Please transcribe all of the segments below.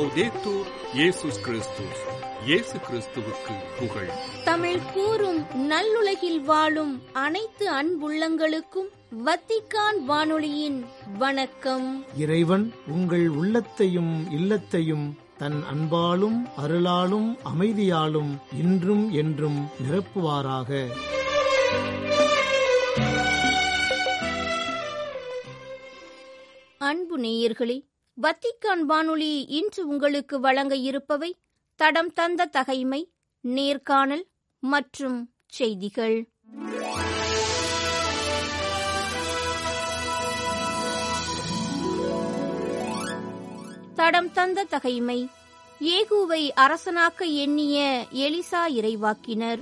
லவ்தேத்தூர் இயேசுஸ் கிறிஸ்துஸ் இயேசு கிறிஸ்துவுக்கு புகழ் தமிழ் கூறும் நல்லுலகில் வாழும் அனைத்து அன்புள்ளங்களுக்கும் வத்திக்கான் வானொலியின் வணக்கம் இறைவன் உங்கள் உள்ளத்தையும் இல்லத்தையும் தன் அன்பாலும் அருளாலும் அமைதியாலும் இன்றும் என்றும் நிரப்புவாராக அன்பு நேயர்களே வத்திக்கான் வானொலி இன்று உங்களுக்கு வழங்க இருப்பவை தடம் தந்த தகைமை நேர்காணல் மற்றும் செய்திகள் தடம் தந்த தகைமை ஏகுவை அரசனாக்க எண்ணிய எலிசா இறைவாக்கினர்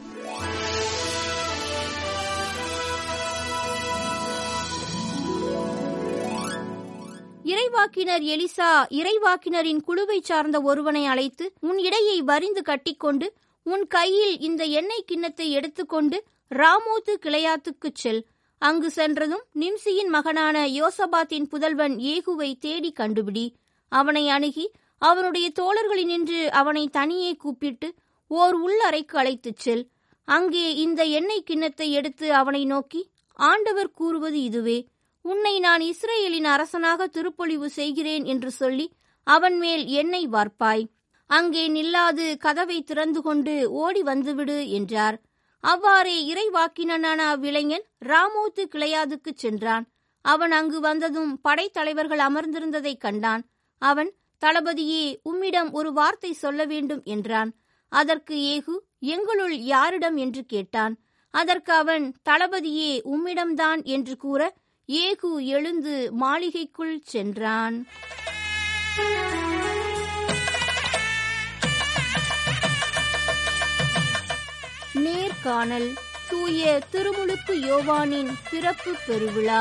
இறைவாக்கினர் எலிசா இறைவாக்கினரின் குழுவைச் சார்ந்த ஒருவனை அழைத்து உன் இடையை வரிந்து கட்டிக்கொண்டு உன் கையில் இந்த எண்ணெய் கிண்ணத்தை எடுத்துக்கொண்டு ராமோத்து கிளையாத்துக்குச் செல் அங்கு சென்றதும் நிம்சியின் மகனான யோசபாத்தின் புதல்வன் ஏகுவை தேடி கண்டுபிடி அவனை அணுகி அவனுடைய தோழர்களினின்று அவனை தனியே கூப்பிட்டு ஓர் உள்ளறைக்கு அழைத்துச் செல் அங்கே இந்த எண்ணெய் கிண்ணத்தை எடுத்து அவனை நோக்கி ஆண்டவர் கூறுவது இதுவே உன்னை நான் இஸ்ரேலின் அரசனாக திருப்பொழிவு செய்கிறேன் என்று சொல்லி அவன் மேல் எண்ணெய் வார்ப்பாய் அங்கே நில்லாது கதவை திறந்து கொண்டு ஓடி வந்துவிடு என்றார் அவ்வாறே இறைவாக்கினனான அவ்விளைஞன் ராமோத்து கிளையாதுக்குச் சென்றான் அவன் அங்கு வந்ததும் படைத்தலைவர்கள் அமர்ந்திருந்ததைக் கண்டான் அவன் தளபதியே உம்மிடம் ஒரு வார்த்தை சொல்ல வேண்டும் என்றான் அதற்கு ஏகு எங்களுள் யாரிடம் என்று கேட்டான் அதற்கு அவன் தளபதியே உம்மிடம்தான் என்று கூற ஏகு எழுந்து மாளிகைக்குள் சென்றான் நேர்காணல் தூய திருமுழுக்கு யோவானின் பிறப்பு பெருவிழா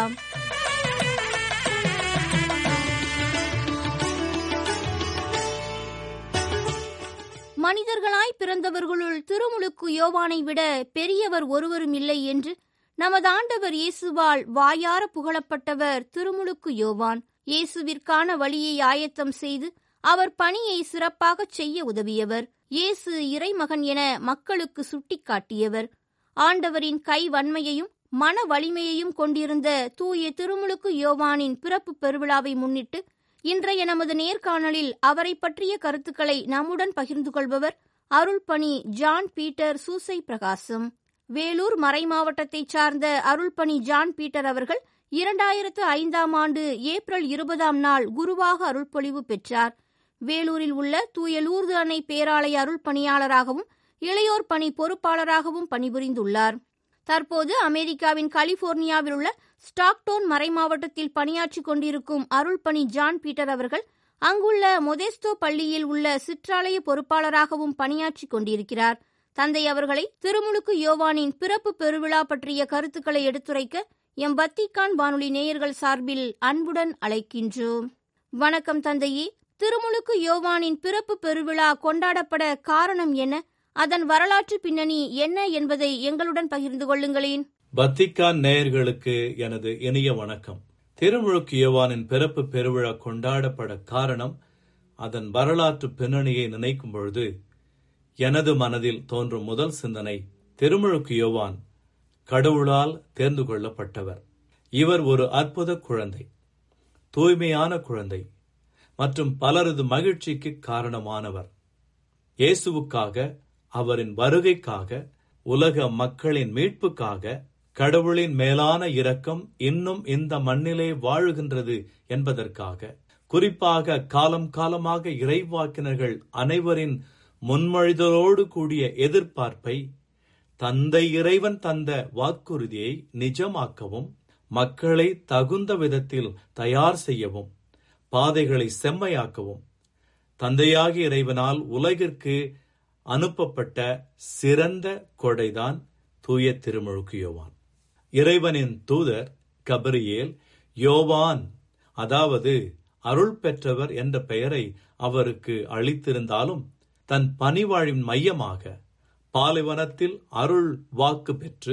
மனிதர்களாய் பிறந்தவர்களுள் திருமுழுக்கு யோவானை விட பெரியவர் ஒருவரும் இல்லை என்று நமது ஆண்டவர் இயேசுவால் வாயார புகழப்பட்டவர் திருமுழுக்கு யோவான் இயேசுவிற்கான வழியை ஆயத்தம் செய்து அவர் பணியை சிறப்பாகச் செய்ய உதவியவர் இயேசு இறைமகன் என மக்களுக்கு சுட்டிக்காட்டியவர் ஆண்டவரின் கை வன்மையையும் மன வலிமையையும் கொண்டிருந்த தூய திருமுழுக்கு யோவானின் பிறப்பு பெருவிழாவை முன்னிட்டு இன்றைய நமது நேர்காணலில் அவரை பற்றிய கருத்துக்களை நம்முடன் பகிர்ந்து கொள்பவர் அருள்பணி ஜான் பீட்டர் சூசை பிரகாசம் வேலூர் மறைமாவட்டத்தைச் சார்ந்த அருள்பணி ஜான் பீட்டர் அவர்கள் இரண்டாயிரத்து ஐந்தாம் ஆண்டு ஏப்ரல் இருபதாம் நாள் குருவாக அருள்பொழிவு பெற்றார் வேலூரில் உள்ள தூய லூர்து அன்னை பேராலய அருள் பணியாளராகவும் இளையோர் பணி பொறுப்பாளராகவும் பணிபுரிந்துள்ளார் தற்போது அமெரிக்காவின் கலிபோர்னியாவில் உள்ள ஸ்டாக்டோன் மறைமாவட்டத்தில் பணியாற்றிக் கொண்டிருக்கும் அருள்பணி ஜான் பீட்டர் அவர்கள் அங்குள்ள மொதேஸ்தோ பள்ளியில் உள்ள சிற்றாலய பொறுப்பாளராகவும் பணியாற்றிக் கொண்டிருக்கிறார் தந்தை அவர்களை திருமுழுக்கு யோவானின் பிறப்பு பெருவிழா பற்றிய கருத்துக்களை எடுத்துரைக்க எம் பத்திகான் வானொலி நேயர்கள் சார்பில் அன்புடன் அழைக்கின்றோம் வணக்கம் தந்தையே திருமுழுக்கு யோவானின் பிறப்பு பெருவிழா கொண்டாடப்பட காரணம் என்ன அதன் வரலாற்று பின்னணி என்ன என்பதை எங்களுடன் பகிர்ந்து கொள்ளுங்களேன் பத்திக்கான் நேயர்களுக்கு எனது இனிய வணக்கம் திருமுழுக்கு யோவானின் பிறப்பு பெருவிழா கொண்டாடப்பட காரணம் அதன் வரலாற்று பின்னணியை நினைக்கும் பொழுது எனது மனதில் தோன்றும் முதல் சிந்தனை திருமுழுக்கு யோவான் கடவுளால் தேர்ந்து கொள்ளப்பட்டவர் இவர் ஒரு அற்புத குழந்தை தூய்மையான குழந்தை மற்றும் பலரது மகிழ்ச்சிக்கு காரணமானவர் இயேசுவுக்காக அவரின் வருகைக்காக உலக மக்களின் மீட்புக்காக கடவுளின் மேலான இரக்கம் இன்னும் இந்த மண்ணிலே வாழுகின்றது என்பதற்காக குறிப்பாக காலம் காலமாக இறைவாக்கினர்கள் அனைவரின் முன்மொழிதலோடு கூடிய எதிர்பார்ப்பை தந்தை இறைவன் தந்த வாக்குறுதியை நிஜமாக்கவும் மக்களை தகுந்த விதத்தில் தயார் செய்யவும் பாதைகளை செம்மையாக்கவும் தந்தையாகிய இறைவனால் உலகிற்கு அனுப்பப்பட்ட சிறந்த கொடைதான் தூய திருமுழுக்கு யோவான் இறைவனின் தூதர் கபரியேல் யோவான் அதாவது அருள் பெற்றவர் என்ற பெயரை அவருக்கு அளித்திருந்தாலும் தன் பணிவாழின் மையமாக பாலைவனத்தில் அருள் வாக்கு பெற்று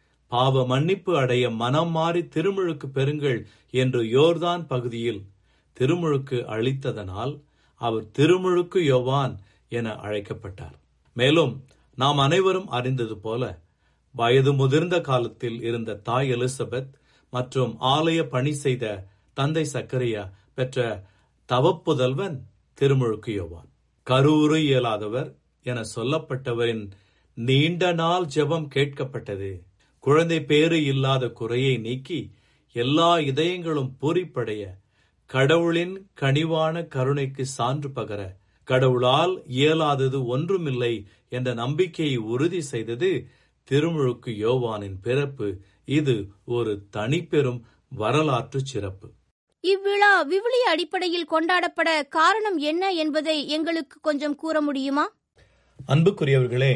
பாவ மன்னிப்பு அடைய மனம் மாறி திருமுழுக்கு பெறுங்கள் என்று யோர்தான் பகுதியில் திருமுழுக்கு அளித்ததனால் அவர் திருமுழுக்கு யோவான் என அழைக்கப்பட்டார் மேலும் நாம் அனைவரும் அறிந்தது போல வயது முதிர்ந்த காலத்தில் இருந்த தாய் எலிசபெத் மற்றும் ஆலய பணி செய்த தந்தை சக்கரியா பெற்ற தவப்புதல்வன் திருமுழுக்கு யோவான் கருவுறு இயலாதவர் என சொல்லப்பட்டவரின் நீண்ட நாள் ஜெபம் கேட்கப்பட்டது குழந்தை பேறு இல்லாத குறையை நீக்கி எல்லா இதயங்களும் பூரிப்படைய கடவுளின் கனிவான கருணைக்கு சான்று பகர கடவுளால் இயலாதது ஒன்றுமில்லை என்ற நம்பிக்கையை உறுதி செய்தது திருமுழுக்கு யோவானின் பிறப்பு இது ஒரு தனிப்பெரும் வரலாற்று சிறப்பு இவ்விழா விவிலிய அடிப்படையில் கொண்டாடப்பட காரணம் என்ன என்பதை எங்களுக்கு கொஞ்சம் கூற முடியுமா அன்புக்குரியவர்களே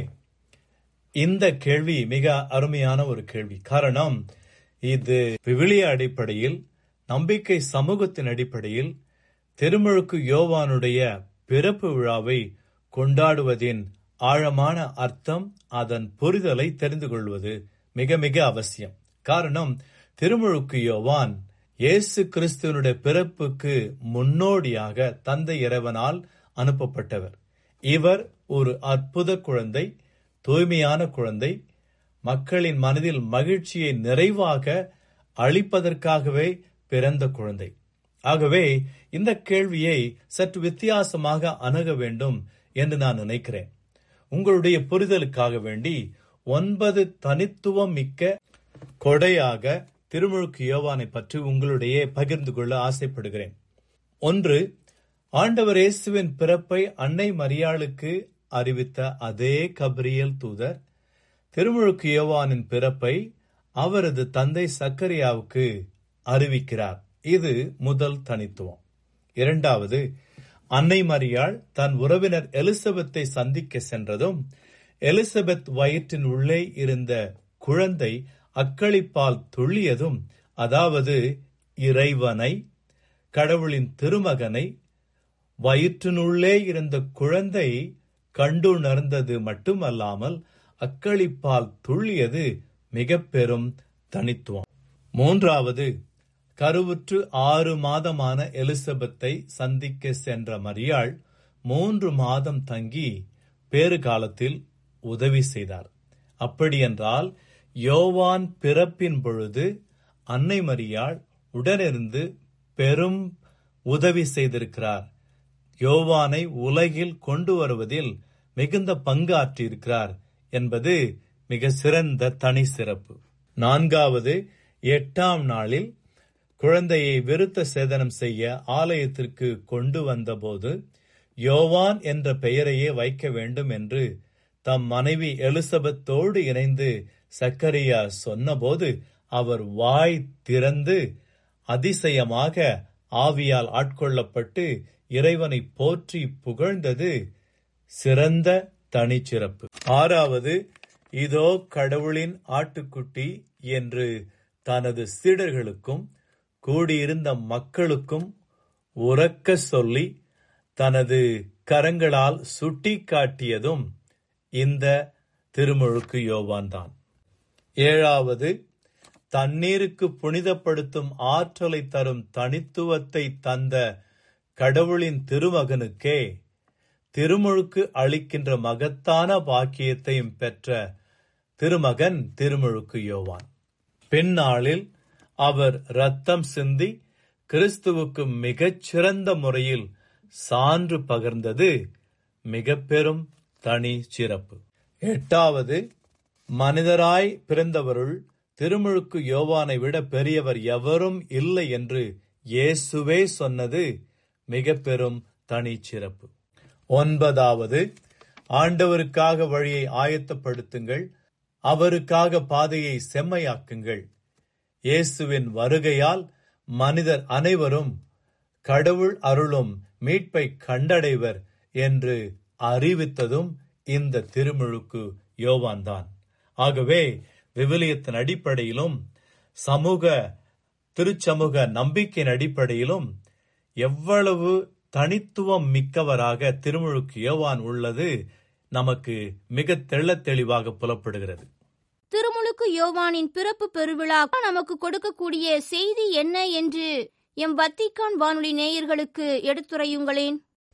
இந்த கேள்வி மிக அருமையான ஒரு கேள்வி காரணம் இது விவிலிய அடிப்படையில் நம்பிக்கை சமூகத்தின் அடிப்படையில் திருமுழுக்கு யோவானுடைய பிறப்பு விழாவை கொண்டாடுவதின் ஆழமான அர்த்தம் அதன் புரிதலை தெரிந்து கொள்வது மிக மிக அவசியம் காரணம் திருமுழுக்கு யோவான் இயேசு கிறிஸ்துவனுடைய பிறப்புக்கு முன்னோடியாக தந்தை இறைவனால் அனுப்பப்பட்டவர் இவர் ஒரு அற்புத குழந்தை தூய்மையான குழந்தை மக்களின் மனதில் மகிழ்ச்சியை நிறைவாக அளிப்பதற்காகவே பிறந்த குழந்தை ஆகவே இந்த கேள்வியை சற்று வித்தியாசமாக அணுக வேண்டும் என்று நான் நினைக்கிறேன் உங்களுடைய புரிதலுக்காக வேண்டி ஒன்பது தனித்துவம் மிக்க கொடையாக திருமுழுக்கு யோவானை பற்றி உங்களுடைய பகிர்ந்து கொள்ள ஆசைப்படுகிறேன் ஒன்று ஆண்டவர் இயேசுவின் பிறப்பை அன்னை மரியாளுக்கு அறிவித்த அதே கபிரியல் தூதர் திருமுழுக்கு யோவானின் பிறப்பை அவரது தந்தை சக்கரியாவுக்கு அறிவிக்கிறார் இது முதல் தனித்துவம் இரண்டாவது அன்னை மரியாள் தன் உறவினர் எலிசபெத்தை சந்திக்க சென்றதும் எலிசபெத் வயிற்றின் உள்ளே இருந்த குழந்தை அக்களிப்பால் துள்ளியதும் அதாவது இறைவனை கடவுளின் திருமகனை வயிற்றினுள்ளே இருந்த குழந்தை கண்டுணர்ந்தது மட்டுமல்லாமல் அக்களிப்பால் துள்ளியது மிக பெரும் தனித்துவம் மூன்றாவது கருவுற்று ஆறு மாதமான எலிசபெத்தை சந்திக்க சென்ற மரியாள் மூன்று மாதம் தங்கி பேறு காலத்தில் உதவி செய்தார் அப்படியென்றால் யோவான் பிறப்பின் பொழுது அன்னை மரியாள் உடனிருந்து பெரும் உதவி செய்திருக்கிறார் யோவானை உலகில் கொண்டு வருவதில் மிகுந்த பங்காற்றியிருக்கிறார் என்பது மிக சிறந்த தனி சிறப்பு நான்காவது எட்டாம் நாளில் குழந்தையை விருத்த சேதனம் செய்ய ஆலயத்திற்கு கொண்டு வந்தபோது யோவான் என்ற பெயரையே வைக்க வேண்டும் என்று தம் மனைவி எலிசபெத்தோடு இணைந்து சக்கரியா சொன்னபோது அவர் வாய் திறந்து அதிசயமாக ஆவியால் ஆட்கொள்ளப்பட்டு இறைவனை போற்றி புகழ்ந்தது சிறந்த தனிச்சிறப்பு ஆறாவது இதோ கடவுளின் ஆட்டுக்குட்டி என்று தனது சீடர்களுக்கும் கூடியிருந்த மக்களுக்கும் உறக்க சொல்லி தனது கரங்களால் சுட்டி காட்டியதும் இந்த திருமுழுக்கு யோவான் தான் ஏழாவது தண்ணீருக்கு புனிதப்படுத்தும் ஆற்றலை தரும் தனித்துவத்தை தந்த கடவுளின் திருமகனுக்கே திருமுழுக்கு அளிக்கின்ற மகத்தான பாக்கியத்தையும் பெற்ற திருமகன் திருமுழுக்கு யோவான் பின்னாளில் அவர் ரத்தம் சிந்தி கிறிஸ்துவுக்கு மிகச் சிறந்த முறையில் சான்று பகர்ந்தது மிக பெரும் தனி சிறப்பு எட்டாவது மனிதராய் பிறந்தவருள் திருமுழுக்கு யோவானை விட பெரியவர் எவரும் இல்லை என்று இயேசுவே சொன்னது மிக பெரும் தனி சிறப்பு ஒன்பதாவது ஆண்டவருக்காக வழியை ஆயத்தப்படுத்துங்கள் அவருக்காக பாதையை செம்மையாக்குங்கள் இயேசுவின் வருகையால் மனிதர் அனைவரும் கடவுள் அருளும் மீட்பை கண்டடைவர் என்று அறிவித்ததும் இந்த திருமுழுக்கு யோவான்தான் ஆகவே விவிலியத்தின் அடிப்படையிலும் சமூக திருச்சமூக நம்பிக்கையின் அடிப்படையிலும் எவ்வளவு தனித்துவம் மிக்கவராக திருமுழுக்கு யோவான் உள்ளது நமக்கு மிக தெள்ளத் தெளிவாக புலப்படுகிறது திருமுழுக்கு யோவானின் பிறப்பு பெருவிழா நமக்கு கொடுக்கக்கூடிய செய்தி என்ன என்று எம் வத்திக்கான் வானொலி நேயர்களுக்கு எடுத்துரையுங்களேன்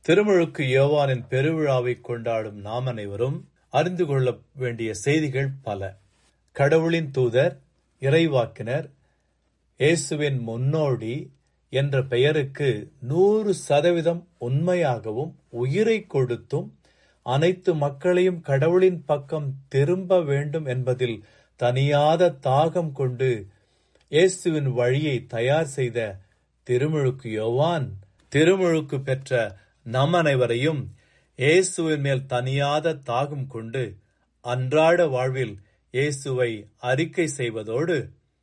திருமுழுக்கு யோவானின் பெருவிழாவை கொண்டாடும் நாம் அனைவரும் அறிந்து கொள்ள வேண்டிய செய்திகள் பல கடவுளின் தூதர் இறைவாக்கினர் இயேசுவின் முன்னோடி என்ற பெயருக்கு நூறு சதவீதம் உண்மையாகவும் உயிரை கொடுத்தும் அனைத்து மக்களையும் கடவுளின் பக்கம் திரும்ப வேண்டும் என்பதில் தனியாத தாகம் கொண்டு இயேசுவின் வழியை தயார் செய்த திருமுழுக்கு யோவான் திருமுழுக்கு பெற்ற நம் அனைவரையும் இயேசுவின் மேல் தனியாத தாகம் கொண்டு அன்றாட வாழ்வில் இயேசுவை அறிக்கை செய்வதோடு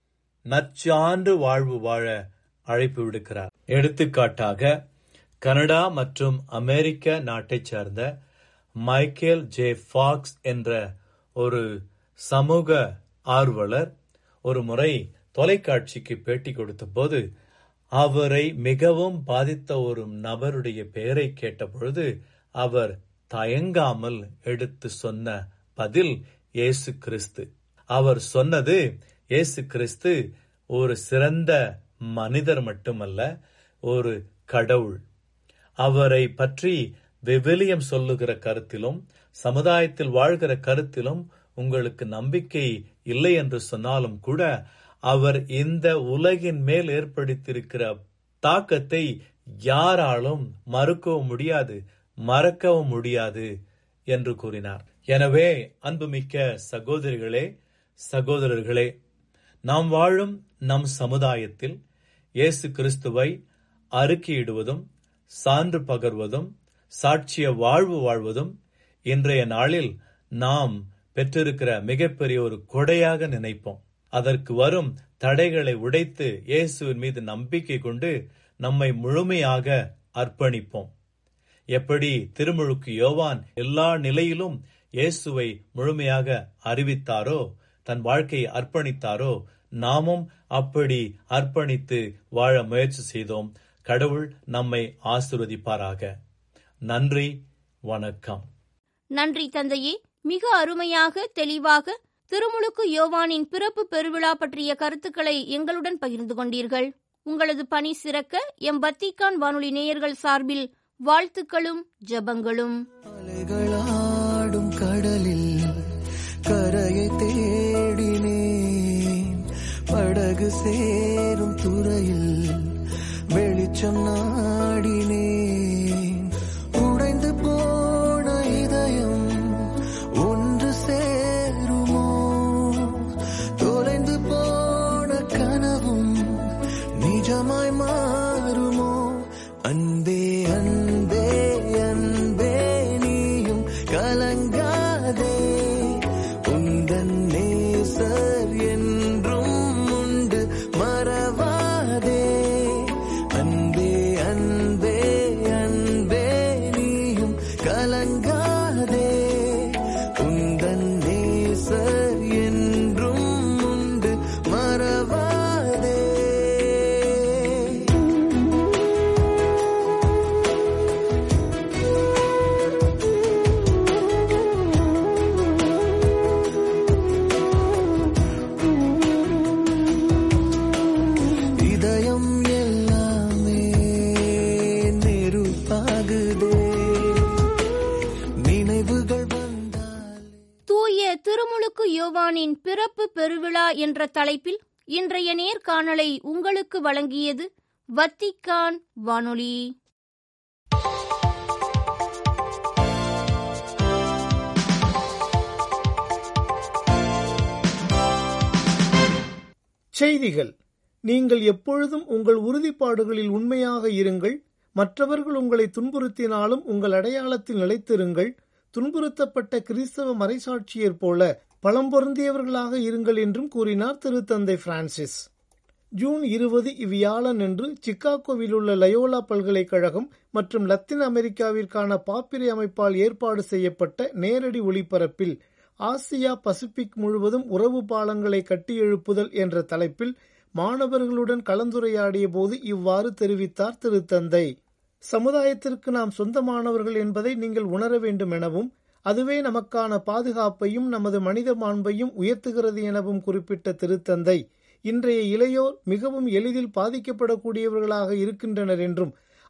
நச்சான்று வாழ்வு வாழ அழைப்பு விடுக்கிறார் எடுத்துக்காட்டாக கனடா மற்றும் அமெரிக்க நாட்டைச் சேர்ந்த மைக்கேல் ஜே ஃபாக்ஸ் என்ற ஒரு சமூக ஆர்வலர் ஒரு முறை தொலைக்காட்சிக்கு பேட்டி கொடுத்தபோது அவரை மிகவும் பாதித்த ஒரு நபருடைய பெயரை கேட்டபொழுது அவர் தயங்காமல் எடுத்து சொன்ன பதில் இயேசு கிறிஸ்து அவர் சொன்னது இயேசு கிறிஸ்து ஒரு சிறந்த மனிதர் மட்டுமல்ல ஒரு கடவுள் அவரை பற்றி விவிலியம் சொல்லுகிற கருத்திலும் சமுதாயத்தில் வாழ்கிற கருத்திலும் உங்களுக்கு நம்பிக்கை இல்லை என்று சொன்னாலும் கூட அவர் இந்த உலகின் மேல் ஏற்படுத்தியிருக்கிற தாக்கத்தை யாராலும் மறுக்கவும் முடியாது மறக்கவும் முடியாது என்று கூறினார் எனவே அன்புமிக்க சகோதரிகளே சகோதரர்களே நாம் வாழும் நம் சமுதாயத்தில் இயேசு கிறிஸ்துவை அறிக்கையிடுவதும் சான்று பகர்வதும் சாட்சிய வாழ்வு வாழ்வதும் இன்றைய நாளில் நாம் பெற்றிருக்கிற மிகப்பெரிய ஒரு கொடையாக நினைப்போம் அதற்கு வரும் தடைகளை உடைத்து இயேசுவின் மீது நம்பிக்கை கொண்டு நம்மை முழுமையாக அர்ப்பணிப்போம் எப்படி திருமுழுக்கு யோவான் எல்லா நிலையிலும் இயேசுவை முழுமையாக அறிவித்தாரோ தன் வாழ்க்கையை அர்ப்பணித்தாரோ நாமும் அப்படி அர்ப்பணித்து வாழ முயற்சி செய்தோம் கடவுள் நம்மை ஆசிர்வதிப்பாராக நன்றி வணக்கம் நன்றி தந்தையே மிக அருமையாக தெளிவாக திருமுழுக்கு யோவானின் பிறப்பு பெருவிழா பற்றிய கருத்துக்களை எங்களுடன் பகிர்ந்து கொண்டீர்கள் உங்களது பணி சிறக்க எம் பத்திகான் வானொலி நேயர்கள் சார்பில் வாழ்த்துக்களும் ஜெபங்களும் அலைகளாடும் கடலில் கரையை தேடினேன் படகு சேரும் துறையில் வெளிச்சம் நாடினேன் உடைந்து போன இதயம் ஒன்று சேருமோ தொலைந்து போன கனவும் நிஜமாய் மாறுமோ அன்பே அன்பே அன்பே நீயும் கலங்காதே உந்தன் நேசர் என்றும் உண்டு மறவாதே அன்பே அன்பே அன்பே நீயும் கலங்காதே உந்தன் நேசர் என்றும் உண்டு மறவாதே இதயம் எல்லாமே நெருப்பாகுதே நினைவுகள் வந்தால் தூய திருமுழுக்கு யோவானின் பிறப்பு பெருவிழா என்ற தலைப்பில் இன்றைய நேர்காணலை உங்களுக்கு வழங்கியது வத்திக்கான் வானொலி செய்திகள் நீங்கள் எப்பொழுதும் உங்கள் உறுதிப்பாடுகளில் உண்மையாக இருங்கள் மற்றவர்கள் உங்களை துன்புறுத்தினாலும் உங்கள் அடையாளத்தில் நிலைத்திருங்கள் துன்புறுத்தப்பட்ட கிறிஸ்தவ மறைசாட்சியர் போல பலம் பொருந்தியவர்களாக இருங்கள் என்றும் கூறினார் திருத்தந்தை பிரான்சிஸ் ஜூன் இருபது இவ்வியாழன் அன்று சிக்காகோவில் உள்ள லயோலா பல்கலைக்கழகம் மற்றும் லத்தீன் அமெரிக்காவிற்கான பாப்பிரை அமைப்பால் ஏற்பாடு செய்யப்பட்ட நேரடி ஒளிபரப்பில் ஆசியா பசிபிக் முழுவதும் உறவு பாலங்களை கட்டியெழுப்புதல் என்ற தலைப்பில் மாணவர்களுடன் கலந்துரையாடிய போது இவ்வாறு தெரிவித்தார் திருத்தந்தை சமுதாயத்திற்கு நாம் சொந்தமானவர்கள் என்பதை நீங்கள் உணர வேண்டும் எனவும் அதுவே நமக்கான பாதுகாப்பையும் நமது மனித மாண்பையும் உயர்த்துகிறது எனவும் குறிப்பிட்ட திருத்தந்தை இன்றைய இளையோர் மிகவும் எளிதில் பாதிக்கப்படக்கூடியவர்களாக இருக்கின்றனர் என்றும்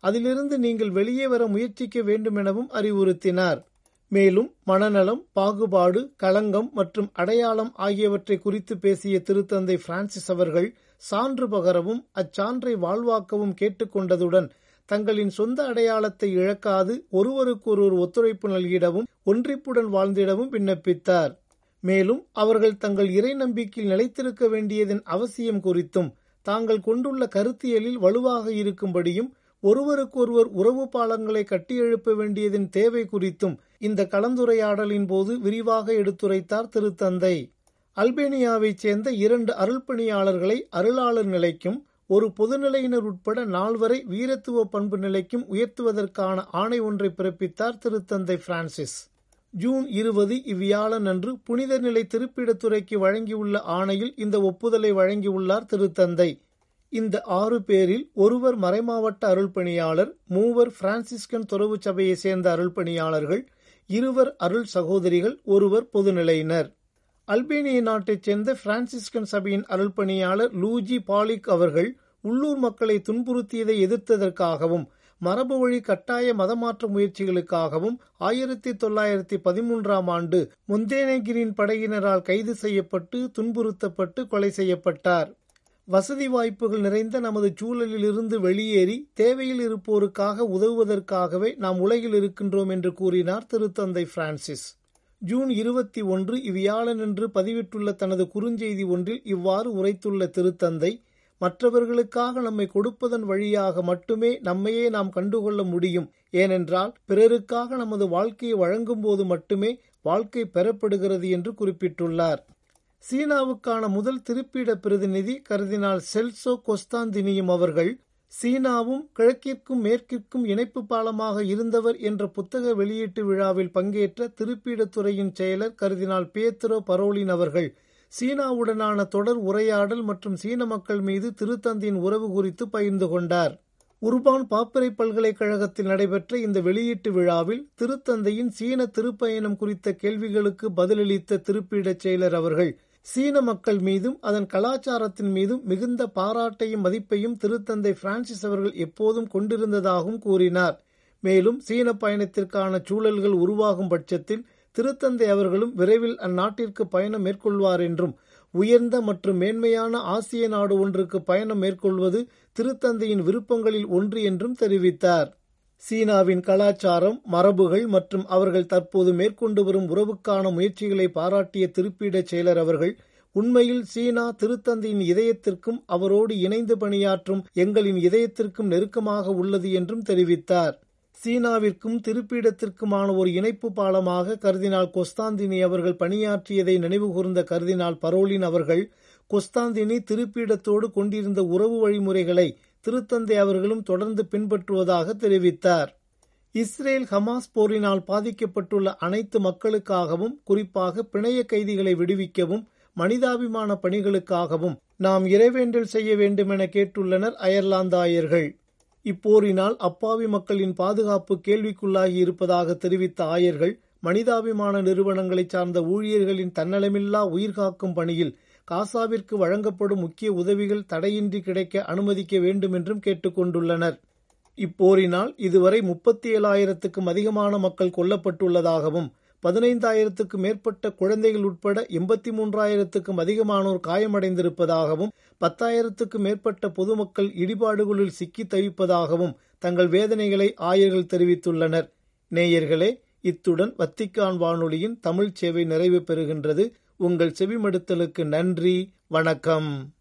அதிலிருந்து நீங்கள் வெளியே வர முயற்சிக்க வேண்டும் எனவும் அறிவுறுத்தினார் மேலும் மனநலம் பாகுபாடு களங்கம் மற்றும் அடையாளம் ஆகியவற்றை குறித்து பேசிய திருத்தந்தை பிரான்சிஸ் அவர்கள் சான்று பகரவும் அச்சான்றை வாழ்வாக்கவும் கேட்டுக்கொண்டதுடன் தங்களின் சொந்த அடையாளத்தை இழக்காது ஒருவருக்கொருவர் ஒத்துழைப்பு நல்கிடவும் ஒன்றிப்புடன் வாழ்ந்திடவும் விண்ணப்பித்தார் மேலும் அவர்கள் தங்கள் இறை நம்பிக்கையில் நிலைத்திருக்க வேண்டியதன் அவசியம் குறித்தும் தாங்கள் கொண்டுள்ள கருத்தியலில் வலுவாக இருக்கும்படியும் ஒருவருக்கொருவர் உறவு பாலங்களை கட்டியெழுப்ப வேண்டியதன் தேவை குறித்தும் இந்த கலந்துரையாடலின் போது விரிவாக எடுத்துரைத்தார் திருத்தந்தை அல்பேனியாவைச் சேர்ந்த இரண்டு அருள்பணியாளர்களை அருளாளர் நிலைக்கும் ஒரு பொதுநிலையினர் உட்பட நால்வரை வீரத்துவ பண்பு நிலைக்கும் உயர்த்துவதற்கான ஆணை ஒன்றை பிறப்பித்தார் திருத்தந்தை பிரான்சிஸ் ஜூன் இருபது இவ்வியாழன் அன்று புனித நிலை திருப்பிடத்துறைக்கு வழங்கியுள்ள ஆணையில் இந்த ஒப்புதலை வழங்கியுள்ளார் திருத்தந்தை இந்த ஆறு பேரில் ஒருவர் மறைமாவட்ட அருள்பணியாளர் மூவர் பிரான்சிஸ்கன் துறவு சபையை சேர்ந்த அருள்பணியாளர்கள் இருவர் அருள் சகோதரிகள் ஒருவர் பொதுநிலையினர் அல்பேனிய நாட்டைச் சேர்ந்த பிரான்சிஸ்கன் சபையின் அருள்பணியாளர் லூஜி பாலிக் அவர்கள் உள்ளூர் மக்களை துன்புறுத்தியதை எதிர்த்ததற்காகவும் மரபு வழி கட்டாய மதமாற்ற முயற்சிகளுக்காகவும் ஆயிரத்தி தொள்ளாயிரத்தி பதிமூன்றாம் ஆண்டு முந்தேனகிரின் படையினரால் கைது செய்யப்பட்டு துன்புறுத்தப்பட்டு கொலை செய்யப்பட்டார் வசதி வாய்ப்புகள் நிறைந்த நமது சூழலிலிருந்து வெளியேறி தேவையில் இருப்போருக்காக உதவுவதற்காகவே நாம் உலகில் இருக்கின்றோம் என்று கூறினார் திருத்தந்தை பிரான்சிஸ் ஜூன் இருபத்தி ஒன்று இவ்வியாழனன்று பதிவிட்டுள்ள தனது குறுஞ்செய்தி ஒன்றில் இவ்வாறு உரைத்துள்ள திருத்தந்தை மற்றவர்களுக்காக நம்மை கொடுப்பதன் வழியாக மட்டுமே நம்மையே நாம் கண்டுகொள்ள முடியும் ஏனென்றால் பிறருக்காக நமது வாழ்க்கையை வழங்கும் போது மட்டுமே வாழ்க்கை பெறப்படுகிறது என்று குறிப்பிட்டுள்ளார் சீனாவுக்கான முதல் திருப்பீட பிரதிநிதி கருதினால் செல்சோ கொஸ்தாந்தினியும் அவர்கள் சீனாவும் கிழக்கிற்கும் மேற்கிற்கும் இணைப்பு பாலமாக இருந்தவர் என்ற புத்தக வெளியீட்டு விழாவில் பங்கேற்ற திருப்பீடத்துறையின் செயலர் கருதினால் பேத்ரோ பரோலின் அவர்கள் சீனாவுடனான தொடர் உரையாடல் மற்றும் சீன மக்கள் மீது திருத்தந்தியின் உறவு குறித்து பகிர்ந்து கொண்டார் உர்பான் பாப்பரை பல்கலைக்கழகத்தில் நடைபெற்ற இந்த வெளியீட்டு விழாவில் திருத்தந்தையின் சீன திருப்பயணம் குறித்த கேள்விகளுக்கு பதிலளித்த திருப்பீடச் செயலர் அவர்கள் சீன மக்கள் மீதும் அதன் கலாச்சாரத்தின் மீதும் மிகுந்த பாராட்டையும் மதிப்பையும் திருத்தந்தை பிரான்சிஸ் அவர்கள் எப்போதும் கொண்டிருந்ததாகவும் கூறினார் மேலும் சீன பயணத்திற்கான சூழல்கள் உருவாகும் பட்சத்தில் திருத்தந்தை அவர்களும் விரைவில் அந்நாட்டிற்கு பயணம் மேற்கொள்வார் என்றும் உயர்ந்த மற்றும் மேன்மையான ஆசிய நாடு ஒன்றுக்கு பயணம் மேற்கொள்வது திருத்தந்தையின் விருப்பங்களில் ஒன்று என்றும் தெரிவித்தார் சீனாவின் கலாச்சாரம் மரபுகள் மற்றும் அவர்கள் தற்போது மேற்கொண்டு வரும் உறவுக்கான முயற்சிகளை பாராட்டிய திருப்பீடச் செயலர் அவர்கள் உண்மையில் சீனா திருத்தந்தையின் இதயத்திற்கும் அவரோடு இணைந்து பணியாற்றும் எங்களின் இதயத்திற்கும் நெருக்கமாக உள்ளது என்றும் தெரிவித்தார் சீனாவிற்கும் திருப்பீடத்திற்குமான ஒரு இணைப்பு பாலமாக கர்தினால் கொஸ்தாந்தினி அவர்கள் பணியாற்றியதை நினைவுகூர்ந்த கர்தினால் பரோலின் அவர்கள் கொஸ்தாந்தினி திருப்பீடத்தோடு கொண்டிருந்த உறவு வழிமுறைகளை திருத்தந்தை அவர்களும் தொடர்ந்து பின்பற்றுவதாக தெரிவித்தார் இஸ்ரேல் ஹமாஸ் போரினால் பாதிக்கப்பட்டுள்ள அனைத்து மக்களுக்காகவும் குறிப்பாக பிணைய கைதிகளை விடுவிக்கவும் மனிதாபிமான பணிகளுக்காகவும் நாம் இறைவேண்டல் செய்ய வேண்டுமென கேட்டுள்ளனர் அயர்லாந்தாயர்கள் இப்போரினால் அப்பாவி மக்களின் பாதுகாப்பு கேள்விக்குள்ளாகி இருப்பதாக தெரிவித்த ஆயர்கள் மனிதாபிமான நிறுவனங்களைச் சார்ந்த ஊழியர்களின் தன்னலமில்லா உயிர்காக்கும் பணியில் காசாவிற்கு வழங்கப்படும் முக்கிய உதவிகள் தடையின்றி கிடைக்க அனுமதிக்க வேண்டும் என்றும் கேட்டுக்கொண்டுள்ளனர் இப்போரினால் இதுவரை முப்பத்தி ஏழாயிரத்துக்கும் அதிகமான மக்கள் கொல்லப்பட்டுள்ளதாகவும் பதினைந்தாயிரத்துக்கும் மேற்பட்ட குழந்தைகள் உட்பட எண்பத்தி மூன்றாயிரத்துக்கும் அதிகமானோர் காயமடைந்திருப்பதாகவும் பத்தாயிரத்துக்கும் மேற்பட்ட பொதுமக்கள் இடிபாடுகளில் சிக்கி தவிப்பதாகவும் தங்கள் வேதனைகளை ஆயர்கள் தெரிவித்துள்ளனர் நேயர்களே இத்துடன் வத்திக்கான் வானொலியின் தமிழ் சேவை நிறைவு பெறுகின்றது உங்கள் செவிமடுத்தலுக்கு நன்றி வணக்கம்